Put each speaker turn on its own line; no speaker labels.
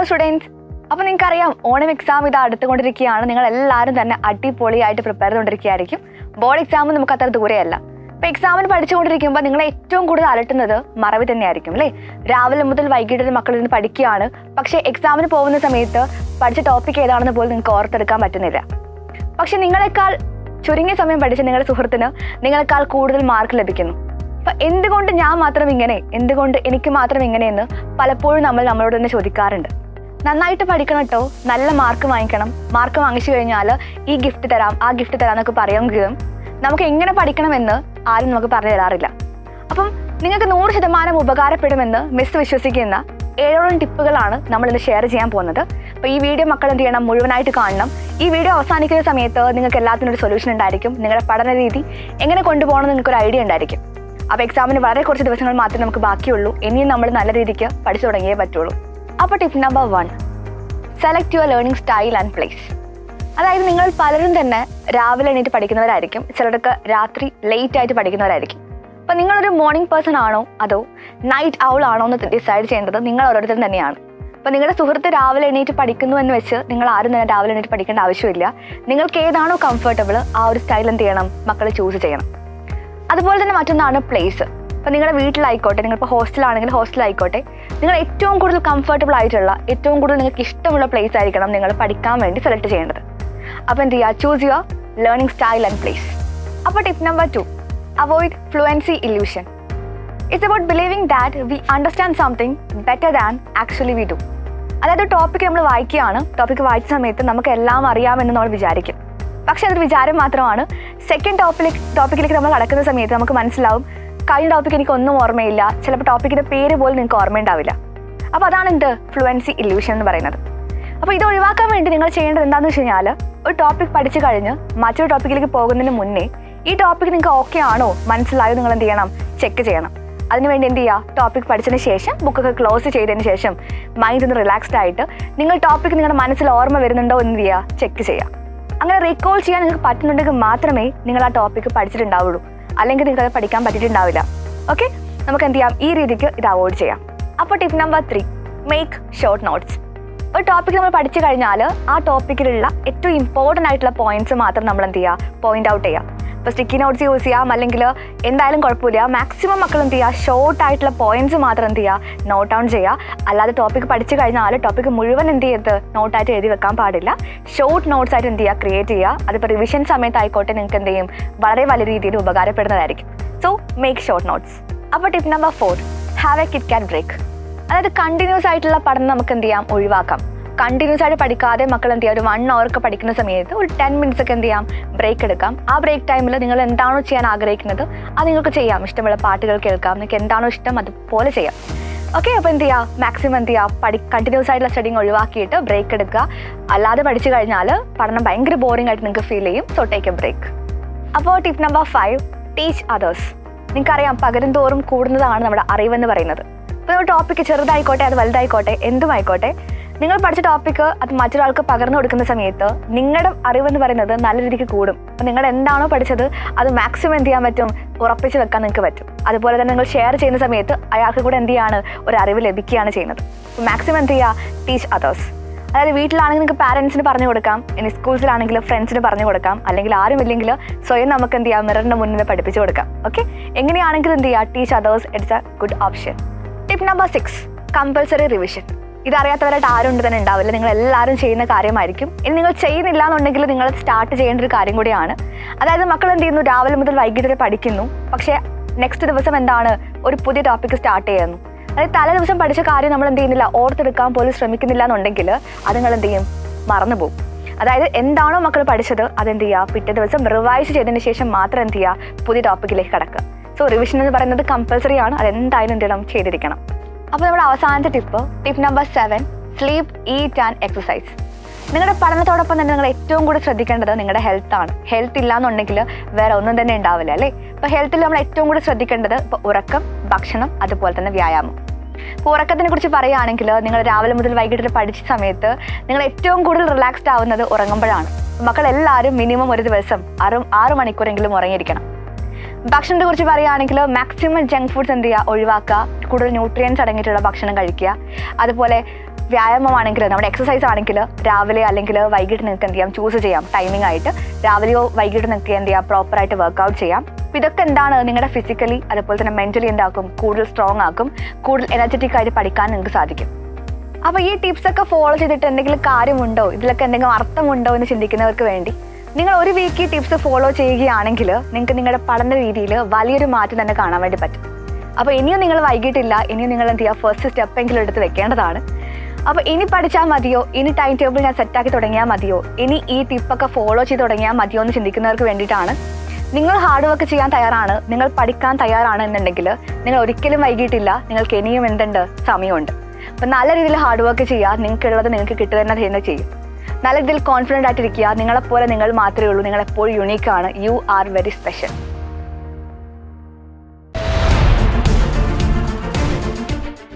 students അപ്പോൾ നിങ്ങൾക്കറിയാം Onam exam ഇത് അടുത്തുകൊണ്ടിരിക്കുകയാണ് നിങ്ങൾ എല്ലാവരും തന്നെ അടിപൊളിയായിട്ട് പ്രിപ്പയർ ചെയ്തുകൊണ്ടിരിക്കുകയായിരിക്കും ബോർഡ് എക്സാം നമുക്ക് അത്ര ദൂരെയല്ല അപ്പോൾ എക്സാമിന് പഠിച്ചുകൊണ്ടിരിക്കുമ്പോൾ നിങ്ങളെ ഏറ്റവും കൂടുതൽ അലട്ടുന്നത് മറവി തന്നെയായിരിക്കും അല്ലേ രാവിലെ മുതൽ വൈകിട്ട് വരെ മക്കൾ ഇരുന്ന് പഠിക്കുകയാണ് പക്ഷേ എക്സാമിന് പോകുന്ന സമയത്ത് പഠിച്ച ടോപ്പിക് ഏതാണെന്ന് പോലും നിങ്ങൾക്ക് ഓർത്തെടുക്കാൻ പറ്റുന്നില്ല പക്ഷെ നിങ്ങളെക്കാൾ ചുരുങ്ങിയ സമയം പഠിച്ച നിങ്ങളുടെ സുഹൃത്തിന് നിങ്ങളെക്കാൾ കൂടുതൽ മാർക്ക് ലഭിക്കുന്നു അപ്പൊ എന്തുകൊണ്ട് ഞാൻ മാത്രം ഇങ്ങനെ എന്തുകൊണ്ട് എനിക്ക് മാത്രം ഇങ്ങനെയെന്ന് പലപ്പോഴും നമ്മൾ നമ്മളോട് തന്നെ ചോദിക്കാറുണ്ട് നന്നായിട്ട് പഠിക്കണം കേട്ടോ നല്ല മാർക്ക് വാങ്ങിക്കണം മാർക്ക് വാങ്ങിച്ചു കഴിഞ്ഞാൽ ഈ ഗിഫ്റ്റ് തരാം ആ ഗിഫ്റ്റ് തരാം എന്നൊക്കെ പറയുമെങ്കിലും നമുക്ക് എങ്ങനെ പഠിക്കണമെന്ന് ആരും നമുക്ക് പറഞ്ഞു തരാറില്ല അപ്പം നിങ്ങൾക്ക് നൂറ് ശതമാനം ഉപകാരപ്പെടുമെന്ന് മിസ് വിശ്വസിക്കുന്ന ഏഴോളം ടിപ്പുകളാണ് നമ്മൾ ഇന്ന് ഷെയർ ചെയ്യാൻ പോകുന്നത് അപ്പോൾ ഈ വീഡിയോ മക്കൾ എന്ത് ചെയ്യണം മുഴുവനായിട്ട് കാണണം ഈ വീഡിയോ അവസാനിക്കുന്ന സമയത്ത് നിങ്ങൾക്ക് എല്ലാത്തിനും ഒരു സൊല്യൂഷൻ ഉണ്ടായിരിക്കും നിങ്ങളുടെ പഠന രീതി എങ്ങനെ കൊണ്ടുപോകണം നിങ്ങൾക്ക് ഒരു ഐഡിയ ഉണ്ടായിരിക്കും അപ്പോൾ എക്സാമിന് വളരെ കുറച്ച് ദിവസങ്ങൾ മാത്രമേ നമുക്ക് ബാക്കിയുള്ളൂ ഇനിയും നമ്മൾ നല്ല രീതിക്ക് പഠിച്ചു തുടങ്ങിയേ പറ്റുള്ളൂ അപ്പോൾ tip number one select your learning style and place അതായത് നിങ്ങൾ പലരും തന്നെ രാവിലെ എണീറ്റ് പഠിക്കുന്നവരായിരിക്കും ചിലർക്ക് രാത്രി ലേറ്റ് ആയിട്ട് പഠിക്കുന്നവരായിരിക്കും അപ്പോൾ നിങ്ങളൊരു മോർണിംഗ് പേഴ്സൺ ആണോ അതോ നൈറ്റ് ഔൾ ആണോ എന്ന് ഡിസൈഡ് ചെയ്യേണ്ടത് നിങ്ങൾ ഓരോരുത്തരും തന്നെയാണ് അപ്പോൾ നിങ്ങളുടെ സുഹൃത്ത് രാവിലെ എണീറ്റ് പഠിക്കുന്നു എന്ന് വെച്ച് നിങ്ങൾ ആരും തന്നെ രാവിലെ എണീറ്റ് പഠിക്കേണ്ട ആവശ്യമില്ല നിങ്ങൾക്ക് ഏതാണോ കംഫർട്ടബിൾ ആ ഒരു സ്റ്റൈൽ എന്ത് ചെയ്യണം മക്കൾ ചൂസ് ചെയ്യണം അതുപോലെ തന്നെ മറ്റൊന്നാണ് പ്ലേസ് ഇപ്പോൾ നിങ്ങളുടെ വീട്ടിലായിക്കോട്ടെ നിങ്ങളിപ്പോൾ ഹോസ്റ്റലാണെങ്കിൽ ഹോസ്റ്റലായിക്കോട്ടെ നിങ്ങൾ ഏറ്റവും കൂടുതൽ കംഫർട്ടബിൾ ആയിട്ടുള്ള ഏറ്റവും കൂടുതൽ നിങ്ങൾക്ക് ഇഷ്ടമുള്ള പ്ലേസ് ആയിരിക്കണം നിങ്ങൾ പഠിക്കാൻ വേണ്ടി സെലക്ട് ചെയ്യേണ്ടത് അപ്പോൾ എന്ത് ചെയ്യുക choose your learning style and place അപ്പോൾ tip number two avoid fluency illusion it's about believing that we understand something better than actually we do അതായത് ടോപ്പിക് നമ്മൾ വായിക്കുകയാണ് ടോപ്പിക് വായിച്ച സമയത്ത് നമുക്ക് എല്ലാം അറിയാമെന്ന് നമ്മൾ വിചാരിക്കും പക്ഷെ അതൊരു വിചാരം മാത്രമാണ് സെക്കൻഡ് ടോപ്പിലേക്ക് ടോപ്പിക്കിലേക്ക് നമ്മൾ കടക്കുന്ന സമയത്ത് നമുക്ക് മനസ്സിലാവും കഴിഞ്ഞ ടോപ്പിക്ക് എനിക്ക് ഒന്നും ഓർമ്മയില്ല ചിലപ്പോൾ ടോപ്പിക്കിന്റെ പേര് പോലും നിങ്ങൾക്ക് ഓർമ്മയുണ്ടാവില്ല അപ്പോൾ അതാണ് എന്ത് ഫ്ലുവൻസി ഇല്യൂഷൻ എന്ന് പറയുന്നത് അപ്പോൾ ഇത് ഒഴിവാക്കാൻ വേണ്ടി നിങ്ങൾ ചെയ്യേണ്ടത് എന്താണെന്ന് വെച്ച് കഴിഞ്ഞാൽ ഒരു ടോപ്പിക് പഠിച്ചു കഴിഞ്ഞ് മറ്റൊരു ടോപ്പിക്കിലേക്ക് പോകുന്നതിന് മുന്നേ ഈ ടോപ്പിക് നിങ്ങൾക്ക് ഓക്കെ ആണോ മനസ്സിലായോ നിങ്ങൾ എന്ത് ചെയ്യണം ചെക്ക് ചെയ്യണം അതിനുവേണ്ടി എന്ത് ചെയ്യുക ടോപ്പിക് പഠിച്ചതിന് ശേഷം ബുക്കൊക്കെ ക്ലോസ് ചെയ്തതിന് ശേഷം മൈൻഡ് ഒന്ന് റിലാക്സ്ഡ് ആയിട്ട് നിങ്ങൾ ടോപ്പിക് നിങ്ങളുടെ മനസ്സിൽ ഓർമ്മ വരുന്നുണ്ടോ എന്ന് ചെയ്യുക ചെക്ക് ചെയ്യുക അങ്ങനെ റീകോൾ ചെയ്യാൻ നിങ്ങൾക്ക് പറ്റുന്നുണ്ടെങ്കിൽ മാത്രമേ നിങ്ങൾ ആ ടോപ്പിക്ക് പഠിച്ചിട്ടുണ്ടാവുള്ളൂ അല്ലെങ്കിൽ നിങ്ങൾക്ക് അത് പഠിക്കാൻ പറ്റിയിട്ടുണ്ടാവില്ല ഓക്കെ നമുക്ക് എന്ത് ചെയ്യാം ഈ രീതിക്ക് ഇത് അവോയ്ഡ് ചെയ്യാം അപ്പോൾ tip number three make short notes ഒരു ടോപ്പിക് നമ്മൾ പഠിച്ചു കഴിഞ്ഞാൽ ആ ടോപ്പിക്കിലുള്ള ഏറ്റവും ഇമ്പോർട്ടൻ്റ് ആയിട്ടുള്ള പോയിന്റ്സ് മാത്രം നമ്മൾ എന്ത് ചെയ്യുക പോയിന്റ് ഔട്ട് ചെയ്യുക ഇപ്പോൾ സ്റ്റിക്കി നോട്ട്സ് യൂസ് ചെയ്യാം അല്ലെങ്കിൽ എന്തായാലും കുഴപ്പമില്ല മാക്സിമം മക്കൾ എന്ത് ചെയ്യുക ഷോർട്ട് ആയിട്ടുള്ള പോയിന്റ്സ് മാത്രം എന്ത് ചെയ്യുക നോട്ട് ഡൗൺ ചെയ്യുക അല്ലാതെ ടോപ്പിക് പഠിച്ചു കഴിഞ്ഞാൽ ടോപ്പിക് മുഴുവൻ എന്ത് ചെയ്യരുത് നോട്ടായിട്ട് എഴുതി വെക്കാൻ പാടില്ല ഷോർട്ട് നോട്ട്സ് ആയിട്ട് എന്ത് ചെയ്യുക ക്രിയേറ്റ് ചെയ്യുക അതിപ്പോൾ റിവിഷൻ സമയത്തായിക്കോട്ടെ നിങ്ങൾക്ക് എന്ത് ചെയ്യും വളരെ വലിയ രീതിയിൽ ഉപകാരപ്പെടുന്നതായിരിക്കും സോ മേക്ക് ഷോർട്ട് നോട്ട്സ് അപ്പോൾ tip number four have a kit kat break അതായത് കണ്ടിന്യൂസ് ആയിട്ടുള്ള പഠനം നമുക്ക് എന്ത് ചെയ്യാം ഒഴിവാക്കാം കണ്ടിന്യൂസ് ആയിട്ട് പഠിക്കാതെ മക്കൾ എന്ത് ചെയ്യാം ഒരു വൺ അവർ ഒക്കെ പഠിക്കുന്ന സമയത്ത് ഒരു ടെൻ മിനിറ്റ്സ് ഒക്കെ എന്ത് ചെയ്യാം ബ്രേക്ക് എടുക്കാം ആ ബ്രേക്ക് ടൈമിൽ നിങ്ങൾ എന്താണോ ചെയ്യാൻ ആഗ്രഹിക്കുന്നത് അത് നിങ്ങൾക്ക് ചെയ്യാം ഇഷ്ടമുള്ള പാട്ടുകൾ കേൾക്കാം നിങ്ങൾക്ക് എന്താണോ ഇഷ്ടം അതുപോലെ ചെയ്യാം ഓക്കെ അപ്പോൾ എന്ത് ചെയ്യുക മാക്സിമം എന്ത് ചെയ്യുക പഠി കണ്ടിന്യൂസ് ആയിട്ടുള്ള സ്റ്റഡിങ് ഒഴിവാക്കിയിട്ട് ബ്രേക്ക് എടുക്കുക അല്ലാതെ പഠിച്ചു കഴിഞ്ഞാൽ പഠനം ഭയങ്കര ബോറിംഗ് ആയിട്ട് നിങ്ങൾക്ക് ഫീൽ ചെയ്യും സോ ടേക്ക് എ ബ്രേക്ക് അപ്പോൾ tip number five teach others നിങ്ങൾക്കറിയാം പകരം തോറും കൂടുന്നതാണ് നമ്മുടെ അറിവെന്ന് പറയുന്നത് ഇപ്പോൾ ഒരു ടോപ്പിക്ക് ചെറുതായിക്കോട്ടെ അത് വലുതായിക്കോട്ടെ എന്തുമായിക്കോട്ടെ നിങ്ങൾ പഠിച്ച ടോപ്പിക്ക് അത് മറ്റൊരാൾക്ക് പകർന്നു കൊടുക്കുന്ന സമയത്ത് നിങ്ങളുടെ അറിവെന്ന് പറയുന്നത് നല്ല രീതിക്ക് കൂടും അപ്പോൾ നിങ്ങൾ എന്താണോ പഠിച്ചത് അത് മാക്സിമം എന്ത് ചെയ്യാൻ പറ്റും ഉറപ്പിച്ച് വെക്കാൻ നിങ്ങൾക്ക് പറ്റും അതുപോലെ തന്നെ നിങ്ങൾ ഷെയർ ചെയ്യുന്ന സമയത്ത് അയാൾക്ക് കൂടെ എന്ത് ചെയ്യാണ് ഒരു അറിവ് ലഭിക്കുകയാണ് ചെയ്യുന്നത് മാക്സിമം എന്ത് ചെയ്യുക ടീച്ച് അതേഴ്സ് അതായത് വീട്ടിലാണെങ്കിൽ നിങ്ങൾക്ക് പാരൻസിന് പറഞ്ഞു കൊടുക്കാം ഇനി സ്കൂൾസിലാണെങ്കിൽ ഫ്രണ്ട്സിന് പറഞ്ഞു കൊടുക്കാം അല്ലെങ്കിൽ ആരും ഇല്ലെങ്കിൽ സ്വയം നമുക്ക് എന്ത് ചെയ്യാം മിററിന്റെ മുന്നിൽ പഠിപ്പിച്ചു കൊടുക്കാം ഓക്കെ എങ്ങനെയാണെങ്കിലും എന്ത് ചെയ്യുക teach others it's a good option tip number six compulsory revision ഇതറിയാത്തവരായിട്ട് ആരും ഉണ്ട് തന്നെ ഉണ്ടാവില്ല നിങ്ങൾ എല്ലാവരും ചെയ്യുന്ന കാര്യമായിരിക്കും ഇനി നിങ്ങൾ ചെയ്യുന്നില്ല എന്നുണ്ടെങ്കിൽ നിങ്ങൾ സ്റ്റാർട്ട് ചെയ്യേണ്ട ഒരു കാര്യം കൂടിയാണ് അതായത് മക്കൾ എന്ത് ചെയ്യുന്നു രാവിലെ മുതൽ വൈകിട്ട് വരെ പഠിക്കുന്നു പക്ഷേ നെക്സ്റ്റ് ദിവസം എന്താണ് ഒരു പുതിയ ടോപ്പിക്ക് സ്റ്റാർട്ട് ചെയ്യുന്നു അതായത് തലേ ദിവസം പഠിച്ച കാര്യം നമ്മൾ എന്ത് ചെയ്യുന്നില്ല ഓർത്തെടുക്കാൻ പോലും ശ്രമിക്കുന്നില്ല എന്നുണ്ടെങ്കിൽ അത് നിങ്ങൾ എന്ത് ചെയ്യും മറന്നു പോകും അതായത് എന്താണോ മക്കൾ പഠിച്ചത് അതെന്ത് ചെയ്യുക പിറ്റേ ദിവസം റിവൈസ് ചെയ്തതിന് ശേഷം മാത്രം എന്ത് ചെയ്യുക പുതിയ ടോപ്പിക്കിലേക്ക് കടക്കുക സോ റിവിഷൻ എന്ന് പറയുന്നത് കമ്പൽസറി ആണ് അത് എന്തായാലും എന്ത് ചെയ്യണം ചെയ്തിരിക്കണം അപ്പോൾ നമ്മുടെ അവസാനത്തെ tip tip number seven sleep eat and exercise നിങ്ങളുടെ പഠനത്തോടൊപ്പം തന്നെ നിങ്ങൾ ഏറ്റവും കൂടുതൽ ശ്രദ്ധിക്കേണ്ടത് നിങ്ങളുടെ ഹെൽത്ത് ആണ് ഹെൽത്ത് ഇല്ല എന്നുണ്ടെങ്കിൽ വേറെ ഒന്നും തന്നെ ഉണ്ടാവില്ല അല്ലേ ഇപ്പോൾ ഹെൽത്തിൽ നമ്മൾ ഏറ്റവും കൂടുതൽ ശ്രദ്ധിക്കേണ്ടത് ഇപ്പോൾ ഉറക്കം ഭക്ഷണം അതുപോലെ തന്നെ വ്യായാമം ഇപ്പോൾ ഉറക്കത്തിനെ കുറിച്ച് പറയുകയാണെങ്കിൽ നിങ്ങൾ രാവിലെ മുതൽ വൈകിട്ട് വരെ പഠിച്ച സമയത്ത് നിങ്ങൾ ഏറ്റവും കൂടുതൽ റിലാക്സ്ഡ് ആവുന്നത് ഉറങ്ങുമ്പോഴാണ് മക്കൾ എല്ലാവരും മിനിമം ഒരു ദിവസം ആറ് ആറ് മണിക്കൂറെങ്കിലും ഉറങ്ങിയിരിക്കണം ഭക്ഷണത്തെ കുറിച്ച് പറയുകയാണെങ്കിൽ മാക്സിമം ജങ്ക് ഫുഡ്സ് എന്ത് ചെയ്യുക ഒഴിവാക്കുക കൂടുതൽ ന്യൂട്രിയൻസ് അടങ്ങിയിട്ടുള്ള ഭക്ഷണം കഴിക്കുക അതുപോലെ വ്യായാമമാണെങ്കിൽ നമ്മുടെ എക്സസൈസ് ആണെങ്കിൽ രാവിലെ അല്ലെങ്കിൽ വൈകിട്ട് നിങ്ങൾക്ക് എന്ത് ചെയ്യാം ചൂസ് ചെയ്യാം ടൈമിംഗ് ആയിട്ട് രാവിലെയോ വൈകിട്ട് നിങ്ങൾക്ക് എന്ത് ചെയ്യാം പ്രോപ്പറായിട്ട് വർക്കൗട്ട് ചെയ്യാം അപ്പോൾ ഇതൊക്കെ എന്താണ് നിങ്ങളുടെ ഫിസിക്കലി അതുപോലെ തന്നെ മെന്റലി എന്താക്കും കൂടുതൽ സ്ട്രോങ് ആക്കും കൂടുതൽ എനർജറ്റിക് ആയിട്ട് പഠിക്കാൻ നിങ്ങൾക്ക് സാധിക്കും അപ്പോൾ ഈ ടിപ്സ് ഒക്കെ ഫോളോ ചെയ്തിട്ട് എന്തെങ്കിലും കാര്യമുണ്ടോ ഇതിലൊക്കെ എന്തെങ്കിലും അർത്ഥമുണ്ടോ എന്ന് ചിന്തിക്കുന്നവർക്ക് വേണ്ടി നിങ്ങൾ ഒരു വീക്ക് ഈ ടിപ്സ് ഫോളോ ചെയ്യുകയാണെങ്കിൽ നിങ്ങൾക്ക് നിങ്ങളുടെ പഠന രീതിയിൽ വലിയൊരു മാറ്റം തന്നെ കാണാൻ വേണ്ടി പറ്റും അപ്പോൾ ഇനിയും നിങ്ങൾ വൈകിട്ടില്ല ഇനിയും നിങ്ങൾ എന്ത് ചെയ്യുക ഫസ്റ്റ് സ്റ്റെപ്പ് എങ്കിലും എടുത്ത് വെക്കേണ്ടതാണ് അപ്പോൾ ഇനി പഠിച്ചാൽ മതിയോ ഇനി ടൈം ടേബിൾ ഞാൻ സെറ്റാക്കി തുടങ്ങിയാൽ മതിയോ ഇനി ഈ ടിപ്പൊക്കെ ഫോളോ ചെയ്ത് തുടങ്ങിയാൽ മതിയോ എന്ന് ചിന്തിക്കുന്നവർക്ക് വേണ്ടിയിട്ടാണ് നിങ്ങൾ ഹാർഡ് വർക്ക് ചെയ്യാൻ തയ്യാറാണ് നിങ്ങൾ പഠിക്കാൻ തയ്യാറാണ് എന്നുണ്ടെങ്കിൽ നിങ്ങൾ ഒരിക്കലും വൈകിട്ടില്ല നിങ്ങൾക്ക് ഇനിയും എന്തുണ്ട് സമയമുണ്ട് അപ്പം നല്ല രീതിയിൽ ഹാർഡ് വർക്ക് ചെയ്യുക നിങ്ങൾക്കുള്ളത് നിങ്ങൾക്ക് കിട്ടുക തന്നെ തന്നെ ചെയ്യും നല്ല രീതിയിൽ കോൺഫിഡൻ്റ് ആയിട്ടിരിക്കുക നിങ്ങളെപ്പോലെ നിങ്ങൾ മാത്രമേ ഉള്ളൂ നിങ്ങൾ എപ്പോഴും യുണീക്കാണ് യു ആർ വെരി സ്പെഷ്യൽ